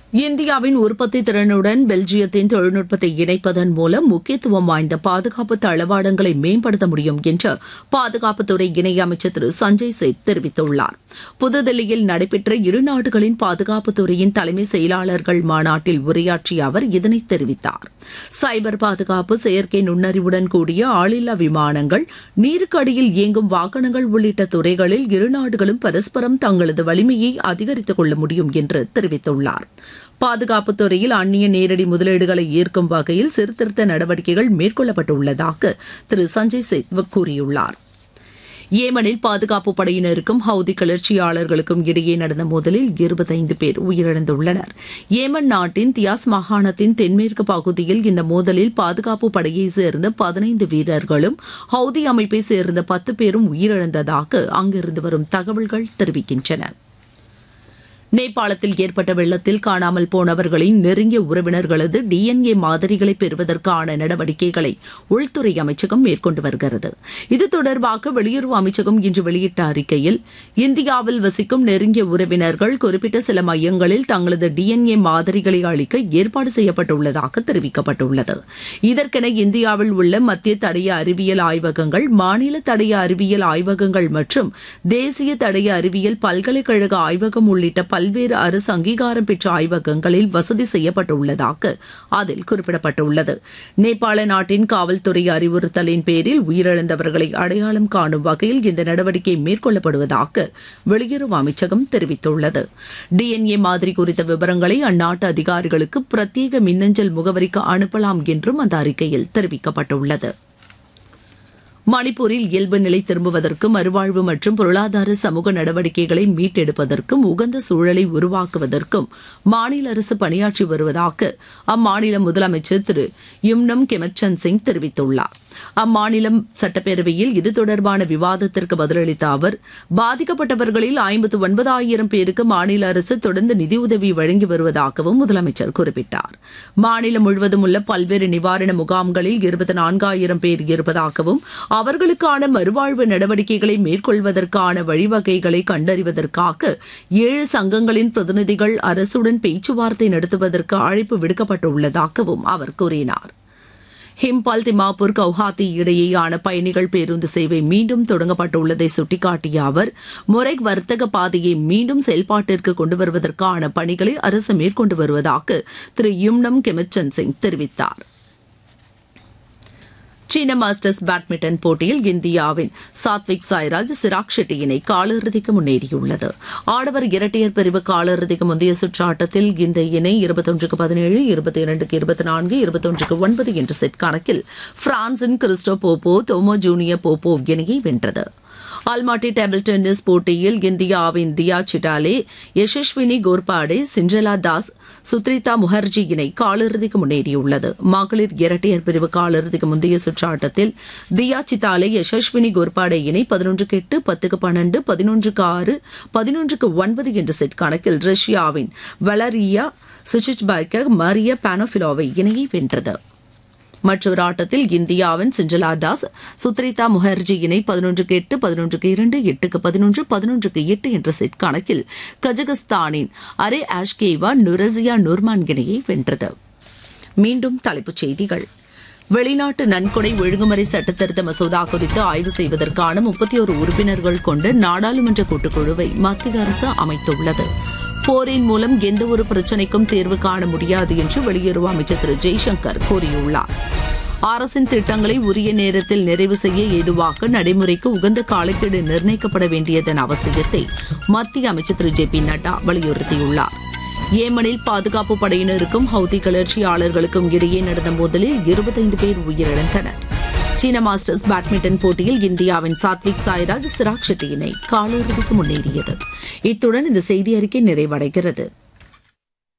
இந்தியாவின் உற்பத்தி திறனுடன் பெல்ஜியத்தின் தொழில்நுட்பத்தை இணைப்பதன் மூலம் முக்கியத்துவம் வாய்ந்த பாதுகாப்பு தளவாடங்களை மேம்படுத்த முடியும் என்று பாதுகாப்புத்துறை இணையமைச்சர் திரு சஞ்சய் சேத் தெரிவித்துள்ளார் புதுதில்லியில் நடைபெற்ற இரு நாடுகளின் பாதுகாப்புத்துறையின் தலைமை செயலாளர்கள் மாநாட்டில் உரையாற்றிய அவர் இதனை தெரிவித்தார் சைபர் பாதுகாப்பு செயற்கை நுண்ணறிவுடன் கூடிய ஆளில்லா விமானங்கள் நீருக்கு அடியில் இயங்கும் வாகனங்கள் உள்ளிட்ட துறைகளில் இரு நாடுகளும் பரஸ்பரம் தங்களது வலிமையை அதிகரித்துக் கொள்ள முடியும் என்று தெரிவித்துள்ளார் பாதுகாப்புத் துறையில் அந்நிய நேரடி முதலீடுகளை ஈர்க்கும் வகையில் சீர்திருத்த நடவடிக்கைகள் மேற்கொள்ளப்பட்டுள்ளதாக திரு சஞ்சய் சேத் கூறியுள்ளார் ஏமனில் பாதுகாப்பு படையினருக்கும் ஹவுதி கிளர்ச்சியாளர்களுக்கும் இடையே நடந்த மோதலில் இருபத்தைந்து பேர் உயிரிழந்துள்ளனர் ஏமன் நாட்டின் தியாஸ் மாகாணத்தின் தென்மேற்கு பகுதியில் இந்த மோதலில் பாதுகாப்பு படையை சேர்ந்த பதினைந்து வீரர்களும் ஹவுதி அமைப்பை சேர்ந்த பத்து பேரும் உயிரிழந்ததாக அங்கிருந்து வரும் தகவல்கள் தெரிவிக்கின்றன நேபாளத்தில் ஏற்பட்ட வெள்ளத்தில் காணாமல் போனவர்களின் நெருங்கிய உறவினர்களது டிஎன்ஏ மாதிரிகளை பெறுவதற்கான நடவடிக்கைகளை உள்துறை அமைச்சகம் மேற்கொண்டு வருகிறது இது தொடர்பாக வெளியுறவு அமைச்சகம் இன்று வெளியிட்ட அறிக்கையில் இந்தியாவில் வசிக்கும் நெருங்கிய உறவினர்கள் குறிப்பிட்ட சில மையங்களில் தங்களது டிஎன்ஏ மாதிரிகளை அளிக்க ஏற்பாடு செய்யப்பட்டுள்ளதாக தெரிவிக்கப்பட்டுள்ளது இதற்கென இந்தியாவில் உள்ள மத்திய தடய அறிவியல் ஆய்வகங்கள் மாநில தடய அறிவியல் ஆய்வகங்கள் மற்றும் தேசிய தடய அறிவியல் பல்கலைக்கழக ஆய்வகம் உள்ளிட்ட பல்வேறு அரசு அங்கீகாரம் பெற்ற ஆய்வகங்களில் வசதி செய்யப்பட்டுள்ளதாக அதில் குறிப்பிடப்பட்டுள்ளது நேபாள நாட்டின் காவல்துறை அறிவுறுத்தலின் பேரில் உயிரிழந்தவர்களை அடையாளம் காணும் வகையில் இந்த நடவடிக்கை மேற்கொள்ளப்படுவதாக வெளியுறவு அமைச்சகம் தெரிவித்துள்ளது டிஎன்ஏ மாதிரி குறித்த விவரங்களை அந்நாட்டு அதிகாரிகளுக்கு பிரத்யேக மின்னஞ்சல் முகவரிக்கு அனுப்பலாம் என்றும் அந்த அறிக்கையில் தெரிவிக்கப்பட்டுள்ளது மணிப்பூரில் இயல்பு நிலை திரும்புவதற்கும் மறுவாழ்வு மற்றும் பொருளாதார சமூக நடவடிக்கைகளை மீட்டெடுப்பதற்கும் உகந்த சூழலை உருவாக்குவதற்கும் மாநில அரசு பணியாற்றி வருவதாக அம்மாநில முதலமைச்சர் திரு யும்னம் கெமச்சந்த் சிங் தெரிவித்துள்ளார் அம்மாநிலம் சட்டப்பேரவையில் இது தொடர்பான விவாதத்திற்கு பதிலளித்த அவர் பாதிக்கப்பட்டவர்களில் ஐம்பத்து ஒன்பதாயிரம் பேருக்கு மாநில அரசு தொடர்ந்து நிதியுதவி வழங்கி வருவதாகவும் முதலமைச்சர் குறிப்பிட்டார் மாநிலம் முழுவதும் உள்ள பல்வேறு நிவாரண முகாம்களில் இருபத்தி நான்காயிரம் பேர் இருப்பதாகவும் அவர்களுக்கான மறுவாழ்வு நடவடிக்கைகளை மேற்கொள்வதற்கான வழிவகைகளை கண்டறிவதற்காக ஏழு சங்கங்களின் பிரதிநிதிகள் அரசுடன் பேச்சுவார்த்தை நடத்துவதற்கு அழைப்பு விடுக்கப்பட்டுள்ளதாகவும் அவர் கூறினார் ஹிம்பால் திமாப்பூர் கவுஹாத்தி இடையேயான பயணிகள் பேருந்து சேவை மீண்டும் தொடங்கப்பட்டுள்ளதை சுட்டிக்காட்டிய அவர் முறைக் வர்த்தக பாதையை மீண்டும் செயல்பாட்டிற்கு கொண்டு வருவதற்கான பணிகளை அரசு மேற்கொண்டு வருவதாக திரு யும்னம் கெமச்சந்த் சிங் தெரிவித்தார் சீன மாஸ்டர்ஸ் பேட்மிண்டன் போட்டியில் இந்தியாவின் சாத்விக் சாய்ராஜ் சிராக் ஷெட்டி இணை காலிறுதிக்கு முன்னேறியுள்ளது ஆடவர் இரட்டையர் பிரிவு காலிறுதிக்கு முந்தைய சுற்று ஆட்டத்தில் இந்த இணை இருபத்தொன்றுக்கு பதினேழு இருபத்தி இரண்டுக்கு இருபத்தி நான்கு இருபத்தொன்றுக்கு ஒன்பது என்ற செட் கணக்கில் பிரான்சின் கிறிஸ்டோ போப்போ தோமோ ஜூனியர் போப்போ இணையை வென்றது அல்மாட்டி டேபிள் டென்னிஸ் போட்டியில் இந்தியாவின் தியா சிட்டாலே யசஸ்வினி கோர்பாடே சிண்ட்ரலா தாஸ் சுத்ரிதா முகர்ஜி இணை காலிறுதிக்கு முன்னேறியுள்ளது மகளிர் இரட்டையர் பிரிவு காலிறுதிக்கு முந்தைய சுற்று ஆட்டத்தில் தியா சித்தாலே யசஸ்வினி கோர்பாடே இணை பதினொன்றுக்கு எட்டு பத்துக்கு பன்னெண்டு பதினொன்றுக்கு ஆறு பதினொன்றுக்கு ஒன்பது என்ற செட் கணக்கில் ரஷ்யாவின் வலரியா சுச்சிச்பைக்க மரிய பானோபிலோவை இணையை வென்றது மற்றொரு ஆட்டத்தில் இந்தியாவின் சிஞ்சலா தாஸ் சுத்ரிதா முகர்ஜி இணை பதினொன்றுக்கு எட்டு பதினொன்றுக்கு இரண்டு எட்டுக்கு பதினொன்று பதினொன்றுக்கு எட்டு என்ற செட் கணக்கில் கஜகஸ்தானின் அரே ஆஷ்கேவா நுரசியா நுர்மான் இணையை வென்றது மீண்டும் தலைப்புச் செய்திகள் வெளிநாட்டு நன்கொடை ஒழுங்குமுறை சட்டத்திருத்த மசோதா குறித்து ஆய்வு செய்வதற்கான முப்பத்தி ஒரு உறுப்பினர்கள் கொண்ட நாடாளுமன்ற கூட்டுக்குழுவை மத்திய அரசு அமைத்துள்ளது போரின் மூலம் எந்த ஒரு பிரச்சினைக்கும் தீர்வு காண முடியாது என்று வெளியுறவு அமைச்சர் திரு ஜெய்சங்கர் கூறியுள்ளார் அரசின் திட்டங்களை உரிய நேரத்தில் நிறைவு செய்ய ஏதுவாக நடைமுறைக்கு உகந்த காலக்கெடு நிர்ணயிக்கப்பட வேண்டியதன் அவசியத்தை மத்திய அமைச்சர் திரு ஜே பி நட்டா வலியுறுத்தியுள்ளார் ஏமனில் பாதுகாப்பு படையினருக்கும் ஹவுதி கிளர்ச்சியாளர்களுக்கும் இடையே நடந்த மோதலில் இருபத்தைந்து பேர் உயிரிழந்தனர் சீன மாஸ்டர்ஸ் பேட்மிண்டன் போட்டியில் இந்தியாவின் சாத்விக் சாய்ராஜ் சிராக் ஷெட்டி இணை காலிறுதிக்கு முன்னேறியது இத்துடன் இந்த செய்தி அறிக்கை நிறைவடைகிறது